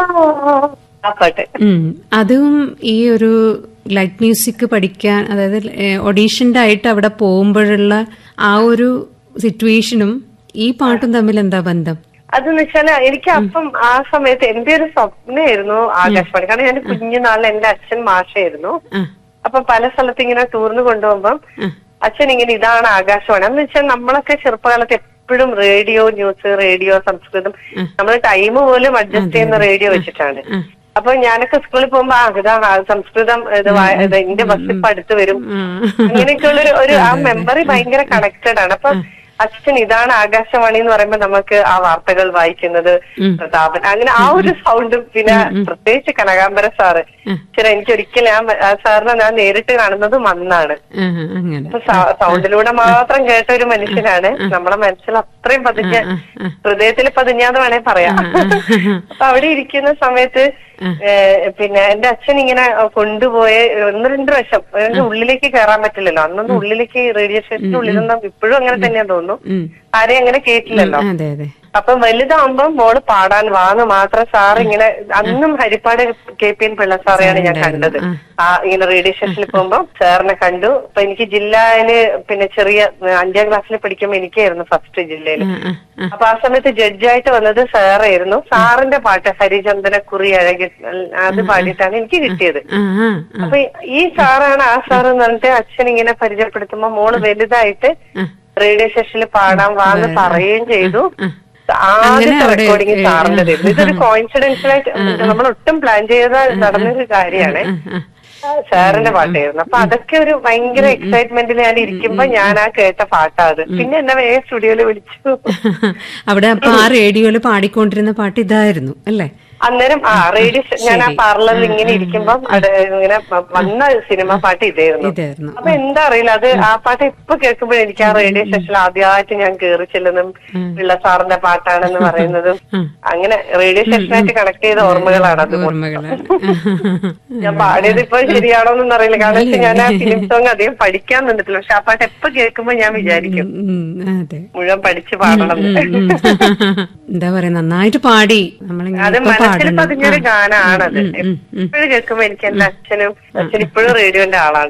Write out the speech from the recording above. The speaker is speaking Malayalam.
ആ പാട്ട് ഉം. അതും ഈ ഒരു ലൈറ്റ് മ്യൂസിക് പഠിക്കാൻ അതായത് ഒഡീഷന്റെ ആയിട്ട് അവിടെ പോകുമ്പോഴുള്ള ആ ഒരു സിറ്റുവേഷനും ഈ പാട്ടും തമ്മിൽ എന്താ ബന്ധം അതെന്ന് വെച്ചാല് എനിക്ക് അപ്പം ആ സമയത്ത് എന്റെ ഒരു സ്വപ്നമായിരുന്നു ആകാശവാണി കാരണം ഞാൻ കുഞ്ഞുനാളിൽ എന്റെ അച്ഛൻ മാഷായിരുന്നു ആ അപ്പൊ പല സ്ഥലത്ത് ഇങ്ങനെ ടൂറിന് കൊണ്ടുപോകുമ്പം ആ. അച്ഛൻ ഇങ്ങനെ ഇതാണ് ആകാശവാണി എന്ന് വെച്ചാൽ നമ്മളൊക്കെ ചെറുപ്പകാലത്ത് എപ്പോഴും റേഡിയോ ന്യൂസ് റേഡിയോ സംസ്കൃതം നമ്മൾ ടൈം പോലും അഡ്ജസ്റ്റ് ചെയ്യുന്ന റേഡിയോ വെച്ചിട്ടാണ് ആ. അപ്പൊ ഞാനൊക്കെ സ്കൂളിൽ പോകുമ്പോ ആ ഇതാണ് ആ സംസ്കൃതം ഇത് വാ- ഇത് എന്റെ ബസ് ഇപ്പൊ അടുത്ത് വരും അങ്ങനെയൊക്കെയുള്ള ഒരു ഒരു ആ മെമ്മറി ഭയങ്കര കണക്റ്റഡ് ആണ് അപ്പൊ അച്ഛൻ ഇതാണ് ആകാശവാണി എന്ന് പറയുമ്പോ നമുക്ക് ആ വാർത്തകൾ വായിക്കുന്നത് പ്രതാപൻ അങ്ങനെ ആ ഒരു സൗണ്ടും പിന്നെ പ്രത്യേകിച്ച് കനകാംബര സാറ് ചില എനിക്ക് ഒരിക്കലും ആ സാറിനെ ഞാൻ നേരിട്ട് കാണുന്നതും അന്നാണ് ആ, അങ്ങനെ അപ്പൊ സ- സൗണ്ടിലൂടെ മാത്രം കേട്ട ഒരു മനുഷ്യനാണ് നമ്മളെ മനസ്സിൽ അത്രയും പതിഞ്ഞ ഹൃദയത്തിൽ പതിഞ്ഞാന്ന് വേണേ പറയാം അപ്പൊ അവിടെ ഇരിക്കുന്ന സമയത്ത് ഏഹ് പിന്നെ എന്റെ അച്ഛൻ ഇങ്ങനെ കൊണ്ടുപോയ ഒന്ന് രണ്ട് വർഷം അതിന്റെ ഉള്ളിലേക്ക് കയറാൻ പറ്റില്ലല്ലോ അന്നൊന്നും ഉള്ളിലേക്ക് റേഡിയോ സ്റ്റേഷന്റെ ഉള്ളിലൊന്നും ഇപ്പോഴും അങ്ങനെ തന്നെയാ തോന്നുന്നു ഉം. ആരെയും അങ്ങനെ കേട്ടില്ലല്ലോ അതെ അതെ അപ്പൊ വലുതാവുമ്പോ മോള് പാടാൻ വാന്ന് മാത്രം സാർ ഇങ്ങനെ അന്നും Haripad K P N Pillai സാറെയാണ് ഞാൻ കണ്ടത് ആ ഇങ്ങനെ റേഡിയോ സ്റ്റേഷനിൽ പോകുമ്പോ സാറിനെ കണ്ടു അപ്പൊ എനിക്ക് ജില്ലയില് പിന്നെ ചെറിയ അഞ്ചാം ക്ലാസ്സിൽ പഠിക്കുമ്പോ എനിക്കായിരുന്നു ഫസ്റ്റ് ജില്ലയിൽ ആ, ആ, ആ. അപ്പൊ ആ സമയത്ത് ജഡ്ജായിട്ട് വന്നത് സാറായിരുന്നു സാറിന്റെ പാട്ട് ഹരിചന്ദന കുറി അഴകി അത് പാടിയിട്ടാണ് എനിക്ക് കിട്ടിയത് ആ, ആ, ആ. അപ്പൊ ഈ സാറാണ് ആ സാർ എന്ന് പറഞ്ഞിട്ട് അച്ഛൻ ഇങ്ങനെ പരിചയപ്പെടുത്തുമ്പോ മോള് വലുതായിട്ട് ആ. റേഡിയോ സ്റ്റേഷനിൽ പാടാൻ വാന്ന് പറയുകയും ചെയ്തു ആദ്യത്തെ അങ്ങനെ അവിടെ, റെക്കോർഡിംഗ് സാറിന്റെ ഇതൊരു കോയിൻസിഡൻഷ്യലായിട്ട് നമ്മൾ ഒട്ടും പ്ലാൻ ചെയ്ത നടന്നൊരു കാര്യമാണ് ആ. സാറിന്റെ പാട്ടായിരുന്നു അപ്പൊ അതൊക്കെ ഒരു ഭയങ്കര എക്സൈറ്റ്മെന്റിൽ ഞാൻ ഇരിക്കുമ്പോ ഞാൻ ആ കേട്ട പാട്ടാ അത് പിന്നെ എന്നെ വേഗം സ്റ്റുഡിയോയില് വിളിച്ചു അവിടെ അപ്പൊ ആ റേഡിയോയില് പാടിക്കൊണ്ടിരുന്ന പാട്ട് ഇതായിരുന്നു അല്ലേ അന്നേരം ആ റേഡിയോ ഞാൻ ആ പാർലറിൽ ഇങ്ങനെ ഇരിക്കുമ്പം അത് ഇങ്ങനെ വ- വന്ന സിനിമ പാട്ട് ഇതായിരുന്നു ഇതായിരുന്നു അപ്പൊ എന്താ അറിയില്ല അത് ആ പാട്ട് ഇപ്പൊ കേൾക്കുമ്പോൾ എനിക്ക് ആ റേഡിയോ സ്റ്റേഷനിൽ ആദ്യമായിട്ട് ഞാൻ കേറി ചെല്ലുന്നതും പിള്ള സാറിന്റെ പാട്ടാണെന്ന് പറയുന്നതും അങ്ങനെ റേഡിയോ സ്റ്റേഷനായിട്ട് കണക്ട് ചെയ്ത ഓർമ്മകളാണ് അത് ഓർമ്മകളാണ് ഞാൻ പാടിയത് ഇപ്പൊ ശരിയാണോ എന്നൊന്നും അറിയില്ല കാരണം വെച്ചാൽ ഞാൻ ആ ഫിലിം സോങ് അധികം പഠിക്കാൻ നിന്നിട്ടില്ല പക്ഷെ ആ പാട്ട് എപ്പോ കേൾക്കുമ്പോ ഞാൻ വിചാരിക്കും ഉം, അതെ മുഴുവൻ പഠിച്ച് പാടണം എന്ന്. ഉം. എന്താ പറയാ നന്നായിട്ട് പാടി നമ്മളിങ്ങനെ അത് ഇപ്പൊ മനസ്സിൽ പാടുന്നു പതിഞ്ഞൊരു ഗാനാണത് ഉം, ഉം, ഉം. എപ്പോഴും കേൾക്കുമ്പോ എനിക്ക് എന്റെ അച്ഛനും അച്ഛൻ ഇപ്പോഴും റേഡിയോന്റെ ആളാണ്